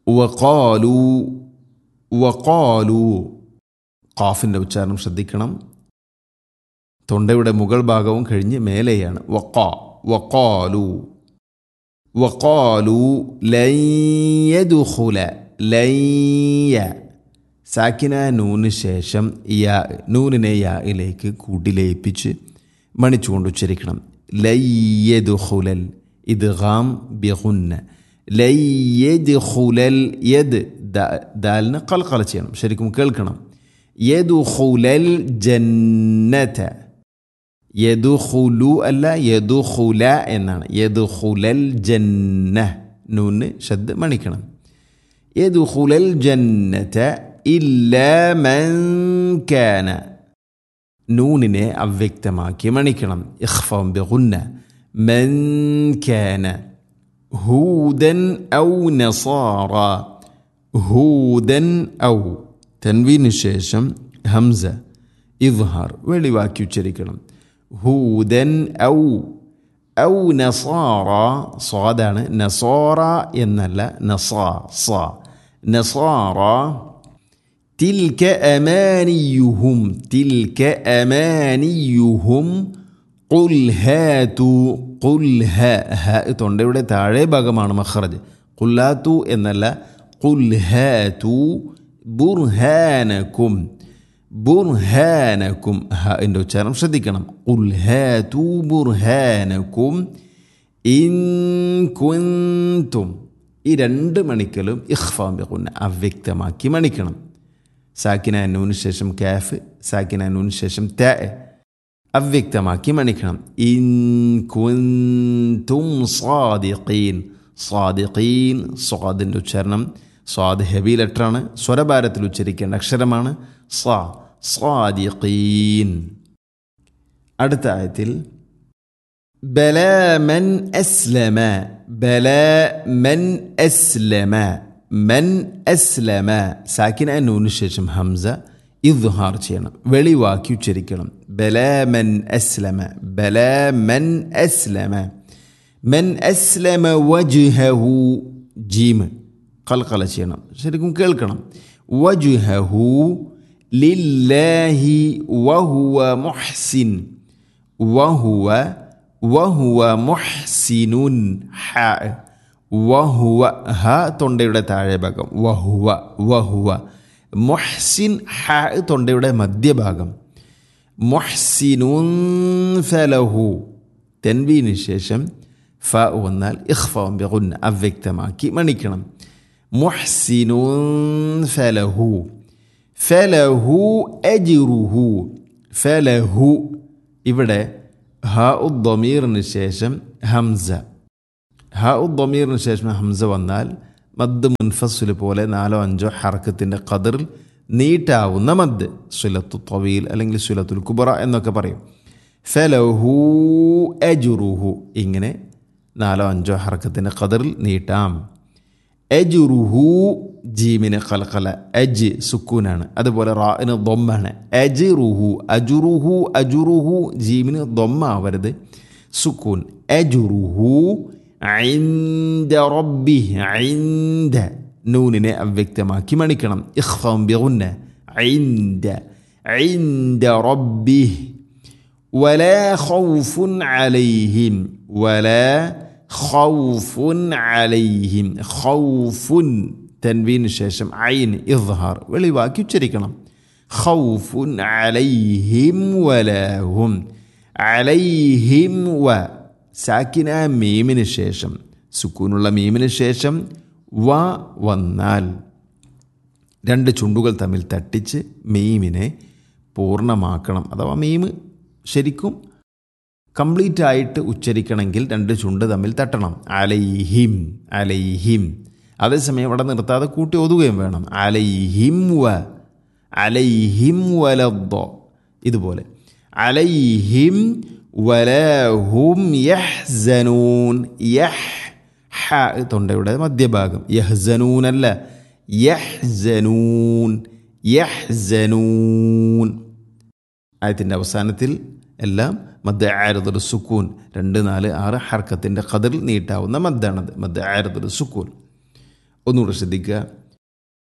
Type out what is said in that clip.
വഖാലു വഖാലു ഖാഫിൻ്റെ ഉച്ചാരണം ശ്രദ്ധിക്കണം തൊണ്ടയുടെ മുകൾ ഭാഗവും കഴിഞ്ഞ് മേലെയാണ് വഖാ വഖാലു വഖാലു ലയ്യദുഖുല ലയ്യ സാക്കിന നൂന് ശേഷം യാ നൂനിനെ യായിലേക്ക് കൂട്ടിലയിപ്പിച്ച് മണിച്ചുകൊണ്ട് ഉച്ചരിക്കണം ലയ്യദുഖുലൽ ഇദ്ഗാം ബിഗുന്ന ലയ്യദ്ഖുലൽ യദ് ദാലിന് കൽക്കല ചെയ്യണം ശരിക്കും കേൾക്കണം യദുഖുലൽ ജന്നത യദുഖുലു അല്ല യദുഖുല എന്നാണ് യദുഖുലൽ ജന്ന നൂന് ശബ്ദ മണിക്കണം യദുഖുലൽ ജന്നത ഇല്ല മൻ കാന നൂനിനെ അവ്യക്തമാക്കി മണിക്കണം ഇഖ്ഫം ബിഗുന്ന മൻ കാന ഹൂദൻ ഔ നസാറ ഹൂദൻ ഔ തൻവീന് ശേഷം ഹംസ ഇദ്ഹാർ വെളിവാക്കി ഉച്ചരിക്കണം ഹൂദൻ ഔ ഔ നസാറ സ്വാദാണ് നസോറ എന്നല്ല നസാ സ നസാറ തിൽക അമാനിയുഹും തിൽക അമാനിയുഹും ഖുൽ ഹാതു ഖുൽ ഹ ഹ തൊണ്ടയുടെ താഴെ ഭാഗമാണ് മഖറജ് ഖുല്ലാത്തു എന്നല്ല ഖുൽ ഹാതു ബുർഹാനക്കും ബുർഹാനക്കും ഹ എൻ്റെ ഉച്ചാരണം ശ്രദ്ധിക്കണം ഖുൽ ഹാതു ബുർഹാനക്കും ഇൻ കുന്തും ഈ രണ്ട് മണിക്കലും ഇഖ്ഫാം ബിഖുന്ന അവ്യക്തമാക്കി മണിക്കണം സാക്കിന നൂന് ശേഷം കാഫ് സാക്കിന നൂന് ശേഷം ത അവ്യക്തമാക്കി മണിക്കണം ഇൻ കുന്തും സാദിഖീൻ സാദിഖീൻ സ്വാദിൻ്റെ ഉച്ചാരണം സ്വാദ് ഹെവി ലെറ്ററാണ് സ്വരഭാരത്തിൽ ഉച്ചരിക്കേണ്ട അക്ഷരമാണ് സാ സാദിഖീൻ അടുത്ത ആയത്തിൽ ബല മൻ അസ്ലമ ബല മൻ അസ്ലമ മൻ അസ്ലമ സാക്കിന നൂന് ശേഷം ഹംസ ഇദ്ഹാർ ചെയ്യണം വെളിവാക്കി ഉച്ചരിക്കണം ബല മൻ അസ്ലമ ബല മൻ അസ്ലമ മൻ അസ്ലമ വജുഹഹു ജീമ് കൽക്കല ചെയ്യണം ശരിക്കും കേൾക്കണം വജുഹഹു ലില്ലാഹി വഹുവ മുഹ്സിൻ വഹുവ വഹുവ മുഹ്സിനുൻ ഹ വഹുവ ഹ തൊണ്ടയുടെ താഴെ ഭാഗം വഹുവ വഹുവ മുഹ്സിൻ ഹ തൊണ്ടയുടെ മധ്യഭാഗം മുഹ്സിനുൻ ഫലഹു തെൻവീന് ശേഷം ഫ വന്നാൽ ഇഖ്ഫാം ബിഗുന്ന അവ്യക്തമാക്കി മണിക്കണം മുഹ്സിനുൻ ഫലഹു ഫലഹു അജിറുഹു ഫലഹു ഇവിടെ ഹ ഉദ്ദമീറിന് ശേഷം ഹംസ ഹ ഉദ്ദമീറിന് ശേഷം ഹംസ വന്നാൽ മദ് മുൻഫസുൽ പോലെ നാലോ അഞ്ചോ ഹർക്കത്തിൻ്റെ കതിറിൽ നീട്ടാവുന്ന മദ് സുലത്തു തവീൽ അല്ലെങ്കിൽ സുലത്തുൽ കുബറ എന്നൊക്കെ പറയും ഫലഹു അജുറുഹു ഇങ്ങനെ നാലോ അഞ്ചോ ഹർക്കത്തിൻ്റെ കതിറിൽ നീട്ടാം എജുറുഹു ജീമിന് കലക്കല എജ് സുക്കൂനാണ് അതുപോലെ റാന് ദൊമ്മാണ് എജിറുഹു അജുറുഹു അജുറുഹു ജീമിന് ദൊമ്മാവരുത് സുക്കൂൻ എജുറുഹു ഐന്ദ റബ്ബി ഐന്ദ നൂനിനെ അവ്യക്തമാക്കി മണിക്കണം ഇഖ്ഫാം ബിഗുന്ന ഐന്ദ ഐന്ദ റബ്ബി ولا خوف عليهم ولا خوف عليهم خوف തൻവീന് ശേഷം ഐൻ ഇദ്ഹാർ വെളിവാക്കി ഉച്ചരിക്കണം ഖൗഫുൻ അലൈഹിം വലാഹും അലൈഹിം വ സാക്കിന മീമിന് ശേഷം സുക്കൂനുള്ള മീമിന് ശേഷം വ വന്നാൽ രണ്ട് ചുണ്ടുകൾ തമ്മിൽ തട്ടിച്ച് മീമിനെ പൂർണ്ണമാക്കണം അഥവാ മീമ് ശരിക്കും കംപ്ലീറ്റ് ആയിട്ട് ഉച്ചരിക്കണമെങ്കിൽ രണ്ട് ചുണ്ട് തമ്മിൽ തട്ടണം അലൈഹിം അലൈഹിം അതേസമയം അവിടെ നിർത്താതെ കൂട്ടി ഒതുകയും വേണം അലൈഹിം വ അലൈഹിം വലദ്ദ ഇതുപോലെ അലൈഹിം വലഹും യഹ്സനൂൻ യഹ് ഹ തൊണ്ടയുടെ മധ്യഭാഗം യഹ്സനൂനല്ല യഹ്സനൂൻ യഹ്സനൂൻ ആയത്തിൻ്റെ അവസാനത്തിൽ എല്ലാം മദ് ആരതുൽ സുക്കൂൻ രണ്ട് നാല് ആറ് ഹർക്കത്തിൻ്റെ ഖദറിൽ നീട്ടാവുന്ന മദ്ദാണത് മദ് ആരതുൽ സുക്കൂൻ ഒന്നുകൂടെ ശ്രദ്ധിക്കുക